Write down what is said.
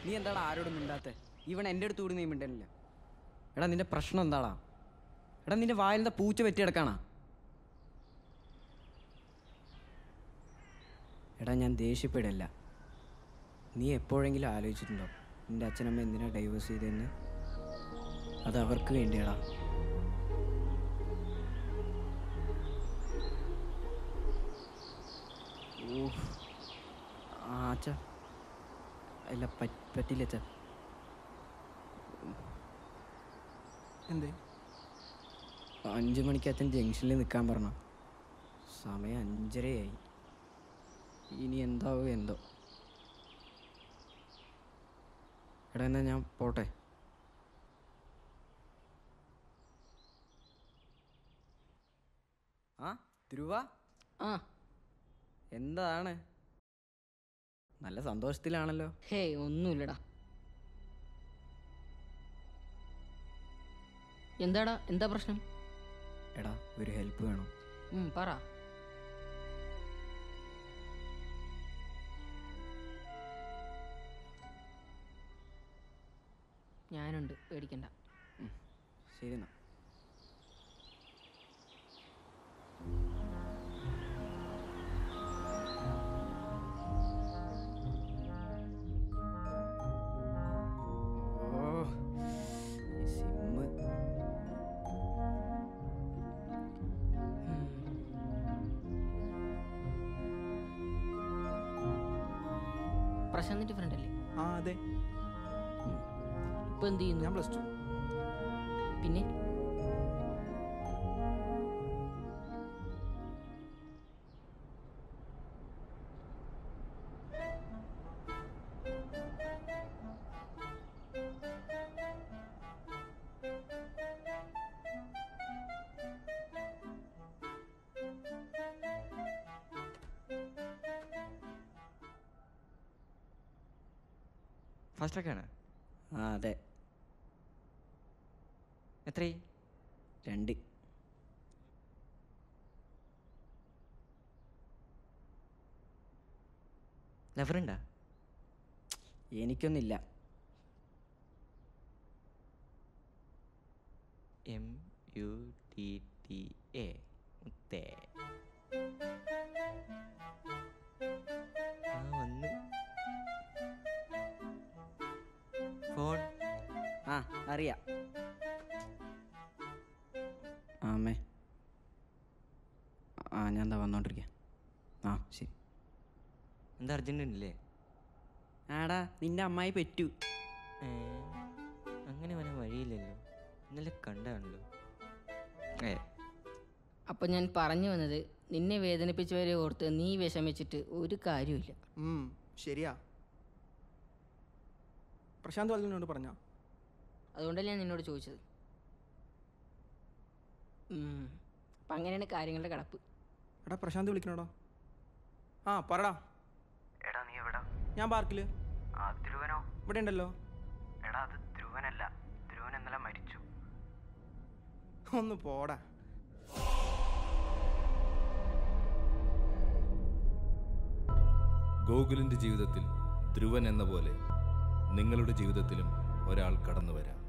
നീ എന്താടാ ആരോടും മിണ്ടാത്ത ഇവൻ എൻ്റെ അടുത്ത് കൂടി നീ മിണ്ടനില്ല എടാ നിന്റെ പ്രശ്നം എന്താടാ എടാ നിന്റെ വായിലെന്താ പൂച്ച വെറ്റി കിടക്കാണാ എടാ ഞാൻ ദേഷ്യപ്പെടില്ല നീ എപ്പോഴെങ്കിലും ആലോചിച്ചിട്ടുണ്ടോ നിന്റെ അച്ഛനമ്മ എന്തിനാ ഡൈവേഴ്സ് ചെയ്തതെന്ന് അത് അവർക്ക് വേണ്ടിയാടാ ഓ ആ അച്ഛ ഇല്ല പറ്റ് പറ്റില്ല അച്ഛ എന്തേ അഞ്ച് മണിക്ക് അച്ഛൻ ജംഗ്ഷനിൽ നിൽക്കാൻ പറഞ്ഞു സമയം അഞ്ചരയായി ഇനി എന്താവോ എന്തോ എടാ എന്നാ ഞാൻ പോട്ടെ ആ ധ്രുവ ആ എന്താണ് നല്ല സന്തോഷത്തിലാണല്ലോ ഹേയ് ഒന്നുമില്ലടാ എന്താടാ എന്താ പ്രശ്നം എടാ ഒരു ഹെൽപ്പ് വേണം ഉം, പറ ഞാനുണ്ട് പേടിക്കണ്ട ശരി എന്നാ ഓ, ഈ സിമ്മ് പ്രശാന്തിന്റെ ഫ്രണ്ട് അല്ലേ ആ അതെ ഇപ്പൊ എന്ത് ചെയ്യുന്നു ഞാൻ പ്ലസ് ടു പിന്നെ ഫാസ്റ്റൊക്കെയാണ് ആ അതെ എത്രയായി രണ്ട് ലവറുണ്ടാ എനിക്കൊന്നില്ല M U T T A മുത്തേ ആ വന്ന് ഫോൺ ആ അറിയാം ആ അമ്മേ ആ ഞാൻ എന്താ വന്നോണ്ടിരിക്കാം ആ ശരി എന്താ അർജൻറ് ഉണ്ടല്ലേ ആടാ നിന്റെ അമ്മായി പെറ്റു ഏ, അങ്ങനെ വരാൻ വഴിയില്ലല്ലോ ഇന്നലെ കണ്ടാണല്ലോ ഏ അപ്പൊ ഞാൻ പറഞ്ഞു വന്നത് നിന്നെ വേദനിപ്പിച്ചവരെ ഓർത്ത് നീ വിഷമിച്ചിട്ട് ഒരു കാര്യമില്ല ഉം, ശരിയാ പ്രശാന്ത് വല്ലതിനോട് പറഞ്ഞോ അതുകൊണ്ടല്ലേ ഞാൻ നിന്നോട് ചോദിച്ചത് ഉം. അപ്പം അങ്ങനെയാണ് കാര്യങ്ങളുടെ കിടപ്പ് എടാ പ്രശാന്ത് വിളിക്കണോടാ ആ പറടാ എടാ നീ എവിടാ ഞാൻ പാർക്കിൽ ആ ധ്രുവനോ ഇവിടെ ഉണ്ടല്ലോ എടാ അത് ധ്രുവനല്ല ധ്രുവൻ ഇന്നലെ മരിച്ചു ഒന്ന് പോടാ ഗോകുലിന്റെ ജീവിതത്തിൽ ധ്രുവൻ എന്ന പോലെ നിങ്ങളുടെ ജീവിതത്തിലും ഒരാൾ കടന്നു വരാം